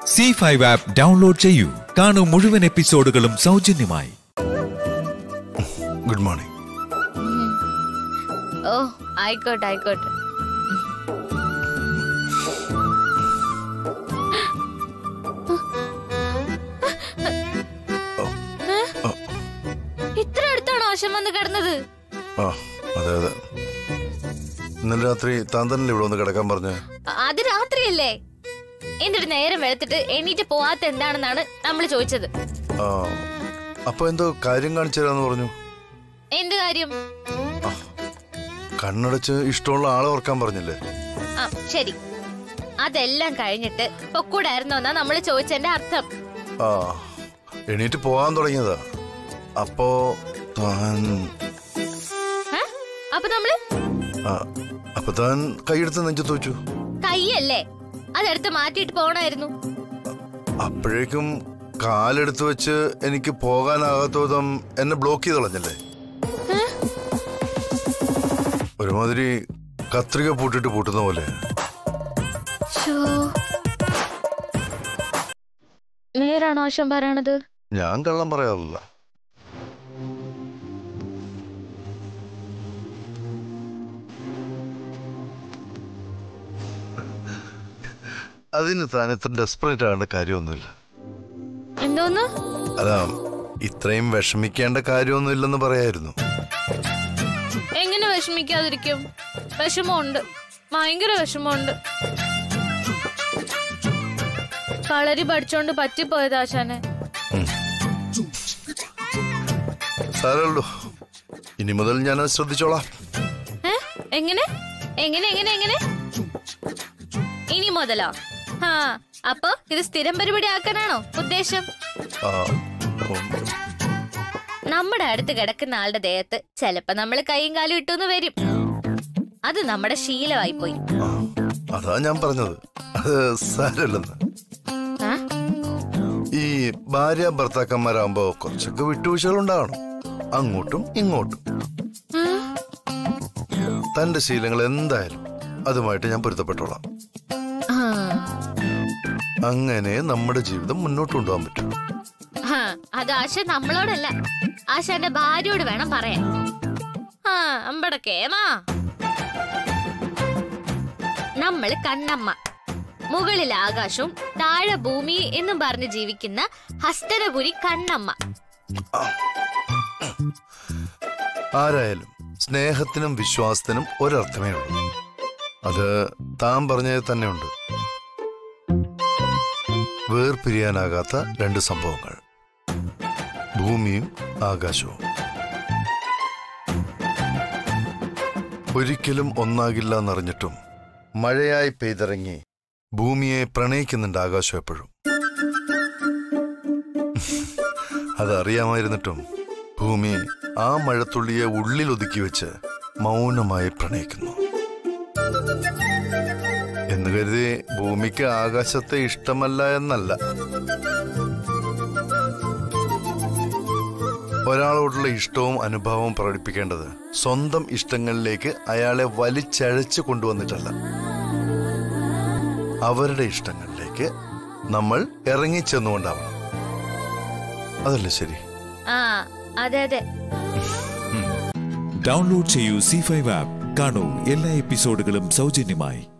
C five app download ചെയ്യൂ കാണൂ മുഴുവൻ എപ്പിസോഡുകളും സൗജന്യമായി ഗുഡ് മോർണിംഗ് ഓ ആയിക്കോട്ടെ ആയിക്കോട്ടെ ഇത്ര അടുത്താണോ ആശം വന്ന് കിടന്നത് ആ അതെ അതെ ഇന്നലെ രാത്രി താൻ തന്നെ ഇവിടെ ഒന്ന് കിടക്കാൻ പറഞ്ഞ അ- അത് രാത്രിയല്ലേ എന്നിട്ട് നേരം വെളുത്തിട്ട് എണീറ്റ് പോവാത്ത എന്താണെന്നാണ് നമ്മൾ ചോദിച്ചത് ആ അപ്പൊ എന്തോ കാര്യം കാണിച്ചു തരാന്ന് പറഞ്ഞു എന്ത് കാര്യം കണ്ണടച്ച് ഇഷ്ടമുള്ള ആളെ ഓർക്കാൻ പറഞ്ഞില്ലേ ആ ശരി അതെല്ലാം കഴിഞ്ഞിട്ട് പൊക്കൂടായിരുന്നോ എന്നാ നമ്മൾ ചോദിച്ചതിന്റെ അർത്ഥം ആ എണീറ്റ് പോകാൻ തുടങ്ങിയതാ അപ്പോ താൻ ഏ? അപ്പൊ നമ്മള് ആ, അപ്പൊ താൻ കൈയെടുത്ത് നെഞ്ചത്ത് വെച്ചു കയ്യല്ലേ അതെടുത്ത് മാറ്റിയിട്ട് പോണായിരുന്നു അപ്പോഴേക്കും കാലെടുത്ത് വെച്ച് എനിക്ക് പോകാനാകാത്ത വിധം എന്നെ ബ്ലോക്ക് ചെയ്ത് കളഞ്ഞല്ലേ ഒരുമാതിരി കത്രിക പൂട്ടിട്ട് പൂട്ടുന്ന പോലെ നേരാണോ ആശം പറയണത് ഞാൻ കള്ളം പറയാറില്ല അതിന് താൻ ഇത്ര ഡെസ്പറേറ്റ് ആകേണ്ട കാര്യമൊന്നുമില്ല എന്തോന്ന് അല്ല ഇത്രയും വിഷമിക്കേണ്ട കാര്യമൊന്നുമില്ലെന്ന് പറയായിരുന്നു എങ്ങനെ വിഷമിക്കാതിരിക്കും വിഷമമുണ്ട് ഭയങ്കര വിഷമമുണ്ട് കളരി പഠിച്ചോണ്ട് പറ്റിപ്പോയത് ആശാനെ സാരല്ലോ ഇനി മുതൽ ഞാൻ ശ്രദ്ധിച്ചോളാം ഏ? എങ്ങനെ എങ്ങനെ എങ്ങനെ എങ്ങനെ ഇനി മുതലോ ആ അപ്പൊ ഇത് സ്ഥിരം പരിപാടി ആക്കാനാണോ ഉദ്ദേശം ആ, ഉം, നമ്മുടെ അടുത്ത് കിടക്കുന്ന ആളുടെ ദേഹത്ത് ചിലപ്പോ നമ്മൾ കൈയും കാലും ഇട്ടുന്ന് വരും അത് നമ്മുടെ ശീലമായി പോയി ആ, അതാ ഞാൻ പറഞ്ഞത് അത് സാരല്ലെന്ന് ആ? ഈ ഭാര്യ ഭർത്താക്കന്മാരാകുമ്പോ കുറച്ചൊക്കെ വിട്ടുവീഴ്ചകൾ ഉണ്ടാവണം അങ്ങോട്ടും ഇങ്ങോട്ടും ഉം. തന്റെ ശീലങ്ങൾ എന്തായാലും അതുമായിട്ട് ഞാൻ പൊരുത്തപ്പെട്ടോളാം ആ. അങ്ങനെ നമ്മുടെ ജീവിതം മുന്നോട്ട് കൊണ്ടുപോകാൻ പറ്റും ആ, അത് ആശ നമ്മളോടല്ല ആശാന്റെ ഭാര്യയോട് വേണം പറയാൻ ആ അമ്പടക്കേമാ നമ്മള് കണ്ണമ്മ മുകളിൽ ആകാശവും താഴെ ഭൂമി എന്നും പറഞ്ഞ് ജീവിക്കുന്ന ഹസ്തനപുരി കണ്ണമ്മ ആരായാലും സ്നേഹത്തിനും വിശ്വാസത്തിനും ഒരർത്ഥമേ ഉള്ളൂ അത് താൻ പറഞ്ഞത് തന്നെയുണ്ട് വേർപിരിയാനാകാത്ത രണ്ട് സംഭവങ്ങൾ ഭൂമിയും ആകാശവും ഒരിക്കലും ഒന്നാകില്ല എന്നറിഞ്ഞിട്ടും മഴയായി പെയ്തിറങ്ങി ഭൂമിയെ പ്രണയിക്കുന്നുണ്ട് ആകാശം എപ്പോഴും അതറിയാമായിരുന്നിട്ടും ഭൂമി ആ മഴത്തുള്ളിയെ ഉള്ളിൽ ഒതുക്കി വെച്ച് മൗനമായി പ്രണയിക്കുന്നു എന്ന് കരുതി ഭൂമിക്ക് ആകാശത്തെ ഇഷ്ടമല്ല എന്നല്ല ഒരാളോടുള്ള ഇഷ്ടവും അനുഭവവും പ്രകടിപ്പിക്കേണ്ടത് സ്വന്തം ഇഷ്ടങ്ങളിലേക്ക് അയാളെ വലിച്ചഴച്ച് കൊണ്ടുവന്നിട്ടല്ല അവരുടെ ഇഷ്ടങ്ങളിലേക്ക് നമ്മൾ ഇറങ്ങിച്ചെന്നുകൊണ്ടാവണം അതല്ലേ ശരി ആ അതെ അതെ ഡൗൺലോഡ് ചെയ്യൂ സി ഫൈവ് ആപ്പ് കാണൂ എല്ലാ എപ്പിസോഡുകളും സൗജന്യമായി